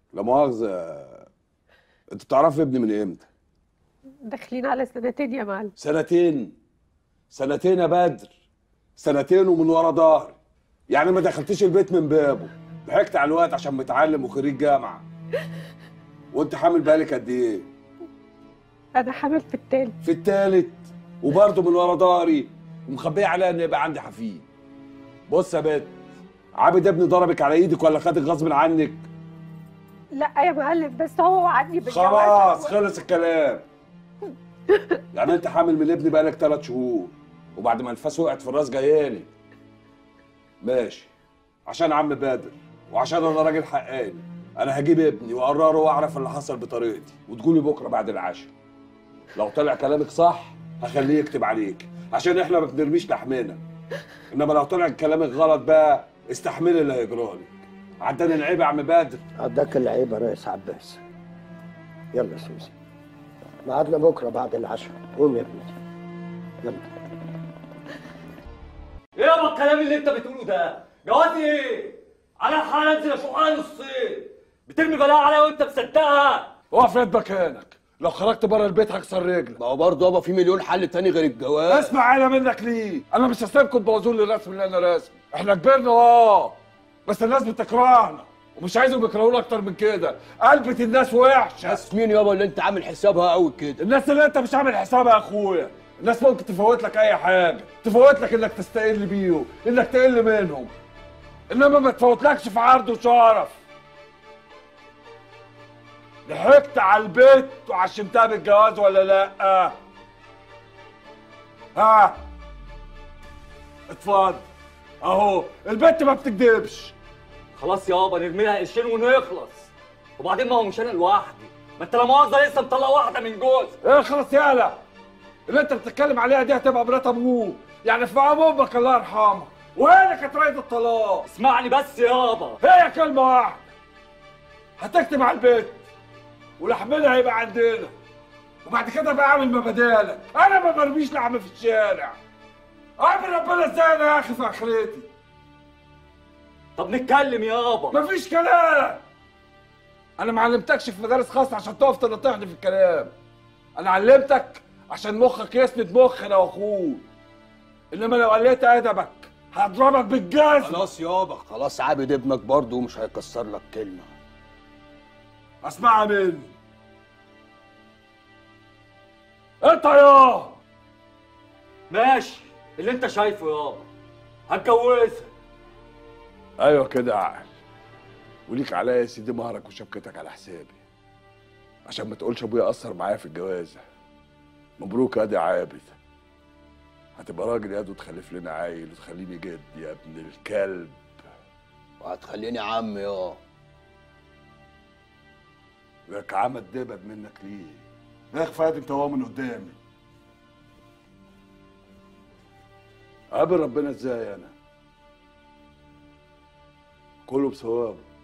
لا مؤاخذة انت بتعرفي ابني من امتى؟ داخلين على سنتين يا معلم سنتين سنتين يا بدر سنتين ومن ورا ظهري يعني ما دخلتيش البيت من بابه ضحكت على الوقت عشان متعلم وخريج جامعة وانت حامل بالك قد ايه؟ انا حامل في التالت في التالت وبرضه من ورا ظهري ومخبيه عليا ان يبقى عندي حفيد بص يا بنت عابد ابني ضربك على ايدك ولا خدك غصب عنك لا يا معلم بس هو وعدني بالجواز خلاص خلص الكلام يعني انت حامل من ابني بقالك ثلاث شهور وبعد ما الفاس وقعت في الراس جايالي ماشي عشان عم بادر وعشان انا راجل حقاني انا هجيب ابني واقرره واعرف اللي حصل بطريقتي وتقولي بكره بعد العشاء لو طلع كلامك صح هخليه يكتب عليك عشان احنا ما بنرميش لحمنا انما لو طلع كلامك غلط بقى استحملي اللي هيجرالك عداني العيب يا عم بدر عداك العيب يا ريس عباس يلا يا سوسي ميعادنا بكره بعد العشاء قوم يا ابني يلا ايه يابا الكلام اللي انت بتقوله ده؟ جوازي ايه؟ على الحال انزل اشقها نصين بترمي بلاء عليا وانت مصدقها اقف يد مكانك لو خرجت بره البيت هكسر رجلك ما هو برضه يابا في مليون حل تاني غير الجواز اسمع انا منك ليه انا مش هسيبكم تبوظوا لي الرسم اللي انا راسمه احنا كبرنا اه بس الناس بتكرهنا ومش عايزهم يكرهونا اكتر من كده قلبة الناس وحشه بس مين يابا اللي انت عامل حسابها قوي كده الناس اللي انت مش عامل حسابها يا اخويا الناس ممكن تفوت لك اي حاجه تفوت لك انك تستقل بيهم انك تقل منهم انما ما تفوتلكش في عرض وشرف ضحكت على البيت وعشمتها بالجواز ولا لا ها اتفضل اهو البنت ما بتكدبش خلاص يابا نرمي لها قرشين ونخلص وبعدين ما هو مش انا لوحدي ما انت لا مؤاخذه لسه مطلع واحده من جوز ايه خلاص يالا اللي انت بتتكلم عليها دي هتبقى مرات ابوك يعني في عم امك الله يرحمها وهي اللي كانت رايده الطلاق اسمعني بس يابا هي كلمه واحده هتكتب على البيت ولحمنا هيبقى عندنا وبعد كده بقى اعمل ما بدالك انا ما برميش لحم في الشارع اعمل ربنا ازاي انا يا اخي في اخرتي طب نتكلم يابا مفيش كلام انا ما علمتكش في مدارس خاصه عشان تقف تنطحني في الكلام انا علمتك عشان مخك يسند مخي انا واخوه انما لو قليت ادبك هضربك بالجزم خلاص يابا خلاص عابد ابنك برضه ومش هيكسر لك كلمه اسمعها مني انت يا ماشي اللي انت شايفه يابا هتجوزها ايوه كده يا عقل وليك عليا يا سيدي مهرك وشبكتك على حسابي عشان ما تقولش ابويا اثر معايا في الجوازه مبروك يا دي عابد هتبقى راجل يا دي وتخلف لنا عيل وتخليني جد يا ابن الكلب وهتخليني عم يا لك عمل دبد منك ليه؟ يا اخي فادي انت هو من قدامي قابل ربنا ازاي انا كله بثوابه